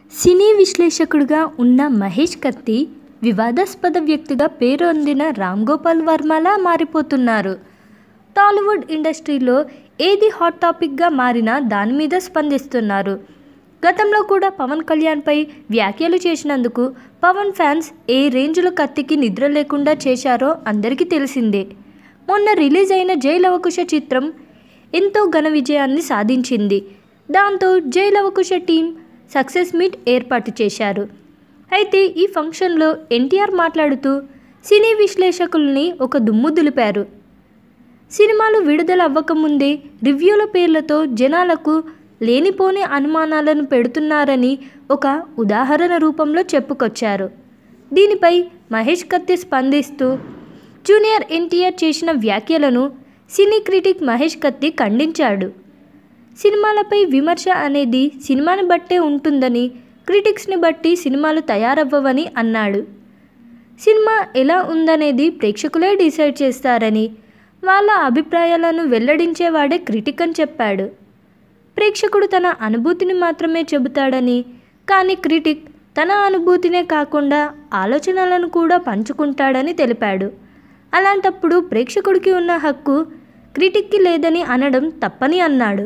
సినీ విశ్లేషకుడిగా ఉన్న మహేష్ కత్తి వివాదాస్పద వ్యక్తిగా పేరొందిన రామ్ గోపాల్ వర్మలా మారిపోతున్నారు టాలీవుడ్ ఇండస్ట్రీలో ఏది హాట్ టాపిక్గా మారినా దాని మీద స్పందిస్తున్నారు గతంలో కూడా పవన్ కళ్యాణ్పై వ్యాఖ్యలు చేసినందుకు పవన్ ఫ్యాన్స్ ఏ రేంజ్లో కత్తికి నిద్ర లేకుండా చేశారో అందరికీ తెలిసిందే మొన్న రిలీజ్ అయిన జై లవకుశ చిత్రం ఎంతో ఘన విజయాన్ని సాధించింది దాంతో జై లవకుశ టీం సక్సెస్ మీట్ ఏర్పాటు చేశారు అయితే ఈ ఫంక్షన్లో ఎన్టీఆర్ మాట్లాడుతూ సినీ విశ్లేషకుల్ని ఒక దుమ్ము దులిపారు సినిమాలు విడుదల అవ్వకముందే రివ్యూల పేర్లతో జనాలకు లేనిపోని అనుమానాలను పెడుతున్నారని ఒక ఉదాహరణ రూపంలో చెప్పుకొచ్చారు దీనిపై మహేష్ కత్తి స్పందిస్తూ జూనియర్ ఎన్టీఆర్ చేసిన వ్యాఖ్యలను సినీ క్రిటిక్ మహేష్ కత్తి ఖండించాడు సినిమాలపై విమర్శ అనేది సినిమాని బట్టే ఉంటుందని క్రిటిక్స్ని బట్టి సినిమాలు తయారవ్వవని అన్నాడు సినిమా ఎలా ఉందనేది ప్రేక్షకులే డిసైడ్ చేస్తారని వాళ్ళ అభిప్రాయాలను వెల్లడించేవాడే క్రిటిక్ అని చెప్పాడు ప్రేక్షకుడు తన అనుభూతిని మాత్రమే చెబుతాడని కానీ క్రిటిక్ తన అనుభూతినే కాకుండా ఆలోచనలను కూడా పంచుకుంటాడని తెలిపాడు అలాంటప్పుడు ప్రేక్షకుడికి ఉన్న హక్కు క్రిటిక్కి లేదని అనడం తప్పని అన్నాడు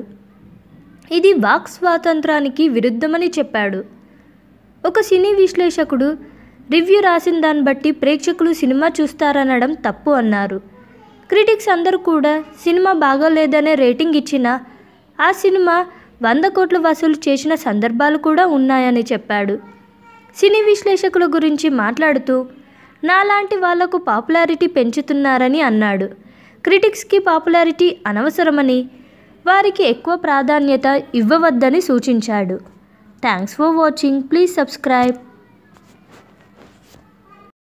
ఇది వాక్ స్వాతంత్రానికి విరుద్ధమని చెప్పాడు ఒక సినీ విశ్లేషకుడు రివ్యూ రాసిన దాన్ని బట్టి ప్రేక్షకులు సినిమా చూస్తారనడం తప్పు అన్నారు క్రిటిక్స్ అందరూ కూడా సినిమా బాగోలేదనే రేటింగ్ ఇచ్చినా ఆ సినిమా వంద కోట్లు వసూలు చేసిన సందర్భాలు కూడా ఉన్నాయని చెప్పాడు సినీ విశ్లేషకుల గురించి మాట్లాడుతూ నాలాంటి వాళ్లకు పాపులారిటీ పెంచుతున్నారని అన్నాడు క్రిటిక్స్కి పాపులారిటీ అనవసరమని వారికి ఎక్కువ ప్రాధాన్యత ఇవ్వవద్దని సూచించాడు thanks for watching please subscribe